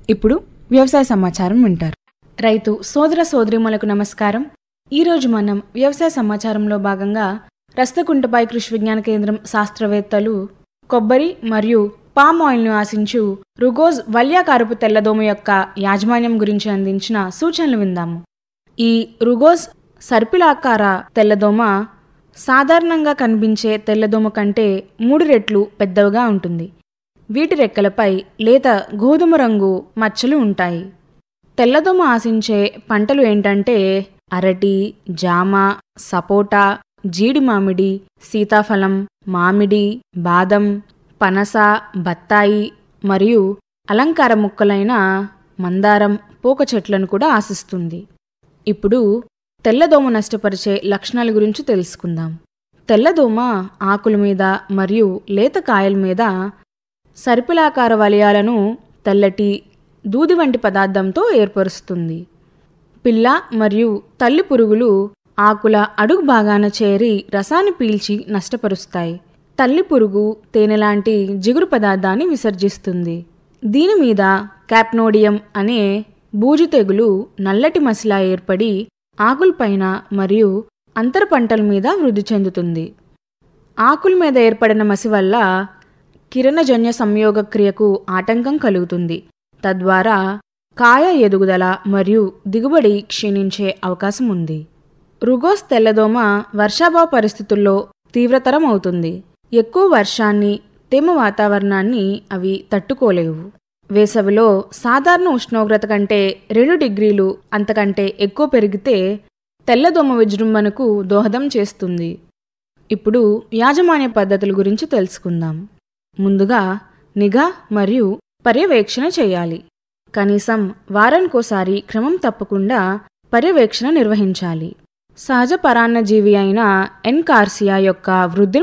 ఇప్పుడు వ్యవసాయ సమాచారం వింటారు రైతు సోదర సోదరిములకు నమస్కారం ఈరోజు మనం వ్యవసాయ సమాచారంలో భాగంగా రస్తకుంటపై కృషి విజ్ఞాన కేంద్రం శాస్త్రవేత్తలు కొబ్బరి మరియు పామ్ ఆయిల్ను ఆశించు రుగోజ్ వల్యాకారపు తెల్లదోమ యొక్క యాజమాన్యం గురించి అందించిన సూచనలు విందాము ఈ రుగోజ్ సర్పిలాకార తెల్లదోమ సాధారణంగా కనిపించే తెల్లదోమ కంటే మూడు రెట్లు పెద్దవిగా ఉంటుంది వీటి రెక్కలపై లేత గోధుమ రంగు మచ్చలు ఉంటాయి తెల్లదోమ ఆశించే పంటలు ఏంటంటే అరటి జామ సపోటా జీడి మామిడి సీతాఫలం మామిడి బాదం పనస బత్తాయి మరియు అలంకార మొక్కలైన మందారం పోక చెట్లను కూడా ఆశిస్తుంది ఇప్పుడు తెల్లదోమ నష్టపరిచే లక్షణాల గురించి తెలుసుకుందాం తెల్లదోమ ఆకుల మీద మరియు లేత కాయల మీద సర్పిలాకార వలయాలను తెల్లటి దూది వంటి పదార్థంతో ఏర్పరుస్తుంది పిల్ల మరియు తల్లి పురుగులు ఆకుల అడుగు భాగాన చేరి రసాన్ని పీల్చి నష్టపరుస్తాయి తల్లి పురుగు తేనె లాంటి జిగురు పదార్థాన్ని విసర్జిస్తుంది దీని మీద క్యాప్నోడియం అనే బూజు తెగులు నల్లటి మసిలా ఏర్పడి ఆకులపైన మరియు అంతర పంటల మీద వృద్ధి చెందుతుంది ఆకుల మీద ఏర్పడిన మసి వల్ల కిరణజన్య సంయోగ క్రియకు ఆటంకం కలుగుతుంది తద్వారా కాయ ఎదుగుదల మరియు దిగుబడి క్షీణించే అవకాశం ఉంది రుగోస్ తెల్లదోమ వర్షాభావ పరిస్థితుల్లో తీవ్రతరం అవుతుంది ఎక్కువ వర్షాన్ని తేమ వాతావరణాన్ని అవి తట్టుకోలేవు వేసవిలో సాధారణ ఉష్ణోగ్రత కంటే రెండు డిగ్రీలు అంతకంటే ఎక్కువ పెరిగితే తెల్లదోమ విజృంభణకు దోహదం చేస్తుంది ఇప్పుడు యాజమాన్య పద్ధతుల గురించి తెలుసుకుందాం ముందుగా నిఘా మరియు పర్యవేక్షణ చేయాలి కనీసం వారానికోసారి క్రమం తప్పకుండా పర్యవేక్షణ నిర్వహించాలి సహజ పరాన్నజీవి అయిన ఎన్కార్సియా యొక్క వృద్ధిని